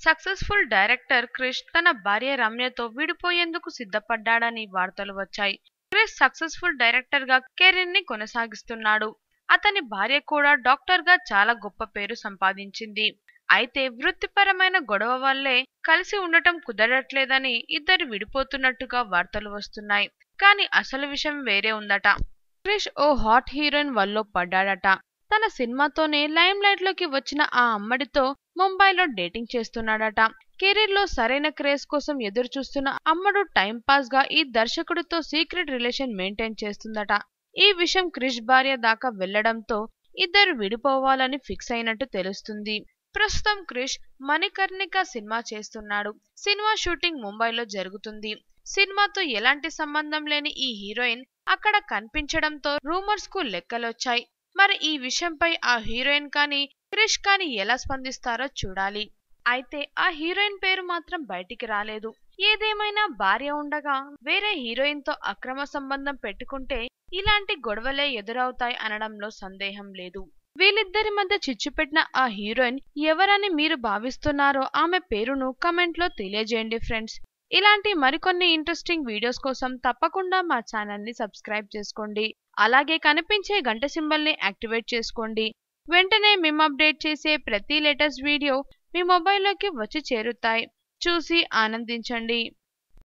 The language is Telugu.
సక్సెస్ఫుల్ డైరెక్టర్ క్రిష్ తన భార్య రమ్యతో విడిపోయేందుకు సిద్ధపడ్డాడని వార్తలు వచ్చాయి క్రిష్ సక్సెస్ఫుల్ డైరెక్టర్ గా కెరీర్ ని కొనసాగిస్తున్నాడు అతని భార్య కూడా డాక్టర్ గా చాలా గొప్ప పేరు సంపాదించింది అయితే వృత్తిపరమైన గొడవ వల్లే కలిసి ఉండటం కుదరట్లేదని ఇద్దరు విడిపోతున్నట్టుగా వార్తలు వస్తున్నాయి కానీ అసలు విషయం వేరే ఉందట క్రిష్ ఓ హాట్ హీరోయిన్ వల్ల పడ్డాడట తన సినిమాతోనే లైమ్ లైట్ లోకి వచ్చిన ఆ అమ్మడితో ముంబైలో డేటింగ్ చేస్తున్నాడట కెరీర్ లో సరైన క్రేజ్ కోసం ఎదురు చూస్తున్న అమ్మడు టైం పాస్ గా ఈ దర్శకుడితో సీక్రెట్ రిలేషన్ మెయింటైన్ చేస్తుందట ఈ విషయం క్రిష్ భార్య దాకా వెళ్లడంతో ఇద్దరు విడిపోవాలని ఫిక్స్ అయినట్టు తెలుస్తుంది ప్రస్తుతం క్రిష్ మణికర్ణిక సినిమా చేస్తున్నాడు సినిమా షూటింగ్ ముంబైలో జరుగుతుంది సినిమాతో ఎలాంటి సంబంధం లేని ఈ హీరోయిన్ అక్కడ కనిపించడంతో రూమర్స్ కు లెక్కలొచ్చాయి మరి ఈ విషయంపై ఆ హీరోయిన్ కానీ క్రిష్ కానీ ఎలా స్పందిస్తారో చూడాలి అయితే ఆ హీరోయిన్ పేరు మాత్రం బయటికి రాలేదు ఏదేమైనా భార్య ఉండగా వేరే హీరోయిన్ తో అక్రమ సంబంధం పెట్టుకుంటే ఇలాంటి గొడవలే ఎదురవుతాయి అనడంలో సందేహం లేదు వీళ్ళిద్దరి మధ్య చిచ్చుపెట్టిన ఆ హీరోయిన్ ఎవరని మీరు భావిస్తున్నారో ఆమె పేరును కమెంట్ లో తెలియజేయండి ఫ్రెండ్స్ ఇలాంటి మరికొన్ని ఇంట్రెస్టింగ్ వీడియోస్ కోసం తప్పకుండా మా ఛానల్ ని సబ్స్క్రైబ్ చేసుకోండి అలాగే కనిపించే గంట సింబల్ ని యాక్టివేట్ చేసుకోండి వెంటనే మేము అప్డేట్ చేసే ప్రతి లేటెస్ట్ వీడియో మీ మొబైల్లోకి వచ్చి చేరుతాయి చూసి ఆనందించండి